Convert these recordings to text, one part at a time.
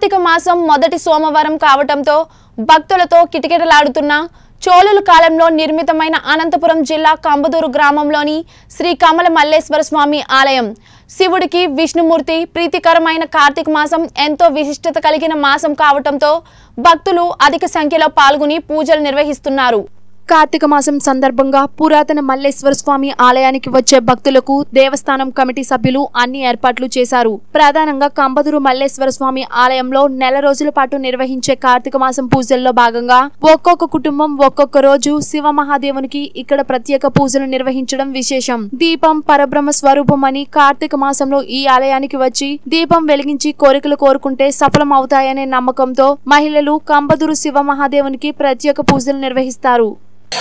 కార్తీక మాసం మొదటి సోమవారం కావటంతో భక్తులతో కిటకిటలాడుతున్న చోళుల కాలంలో నిర్మితమైన అనంతపురం జిల్లా కంబదూరు గ్రామంలోని శ్రీ కమల మల్లేశ్వర స్వామి ఆలయం శివుడికి విష్ణుమూర్తి ప్రీతికరమైన కార్తీక మాసం ఎంతో విశిష్టత కలిగిన మాసం కావటంతో భక్తులు అధిక సంఖ్యలో పాల్గొని పూజలు నిర్వహిస్తున్నారు కార్తీక మాసం సందర్భంగా పురాతన మల్లేశ్వర స్వామి ఆలయానికి వచ్చే భక్తులకు దేవస్థానం కమిటీ సభ్యులు అన్ని ఏర్పాట్లు చేశారు ప్రధానంగా కంబదూరు మల్లేశ్వర స్వామి ఆలయంలో నెల రోజుల పాటు నిర్వహించే కార్తీక మాసం పూజల్లో భాగంగా ఒక్కొక్క కుటుంబం ఒక్కొక్క రోజు శివ మహాదేవునికి ఇక్కడ ప్రత్యేక పూజలు నిర్వహించడం విశేషం దీపం పరబ్రహ్మ స్వరూపం అని కార్తీక మాసంలో ఈ ఆలయానికి వచ్చి దీపం వెలిగించి కోరికలు కోరుకుంటే సఫలం అవుతాయనే నమ్మకంతో మహిళలు కంబదూరు శివ మహాదేవునికి ప్రత్యేక పూజలు నిర్వహిస్తారు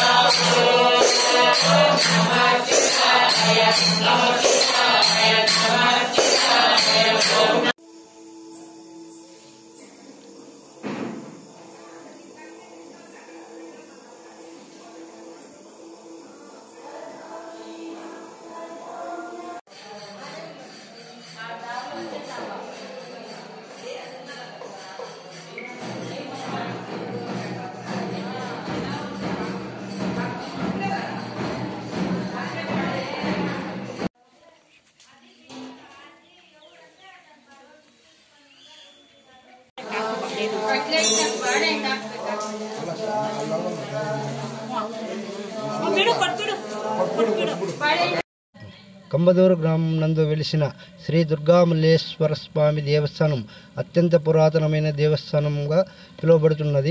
కంబదూరు గ్రామం నందు వెలిసిన శ్రీ దుర్గామల్లేశ్వర స్వామి దేవస్థానం అత్యంత పురాతనమైన దేవస్థానంగా పిలువబడుతున్నది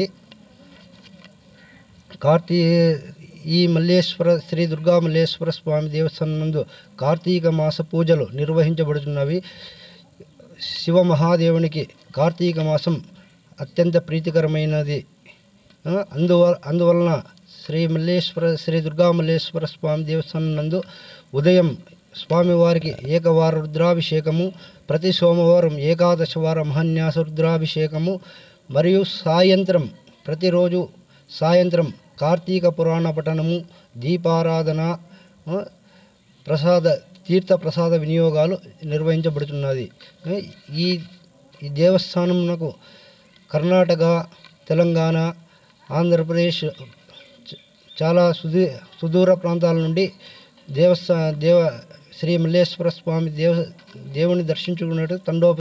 కార్తీ ఈ మల్లేశ్వర శ్రీ దుర్గా మల్లేశ్వర స్వామి దేవస్థానం నందు కార్తీక మాస పూజలు నిర్వహించబడుతున్నవి శివ మహాదేవునికి కార్తీక మాసం అత్యంత ప్రీతికరమైనది ఆ, అందువల అందువలన శ్రీ మల్లేశ్వర శ్రీ దుర్గా మల్లేశ్వర స్వామి దేవస్థానం నందు ఉదయం స్వామివారికి ఏకవార రుద్రాభిషేకము ప్రతి సోమవారం ఏకాదశ వార మహాన్యాస రుద్రాభిషేకము మరియు సాయంత్రం ప్రతిరోజు సాయంత్రం కార్తీక పురాణ పఠనము దీపారాధన ఆ, ప్రసాద తీర్థ ప్రసాద వినియోగాలు నిర్వహించబడుతున్నది ఆ, ఈ ఈ దేవస్థానమునకు కర్ణాటక తెలంగాణ ఆంధ్రప్రదేశ్ చ- చాలా సుదీ సుదూర ప్రాంతాల నుండి దేవస్థా దేవ శ్రీ మల్లేశ్వర స్వామి దేవ దేవుని దర్శించుకున్నట్టు తండోప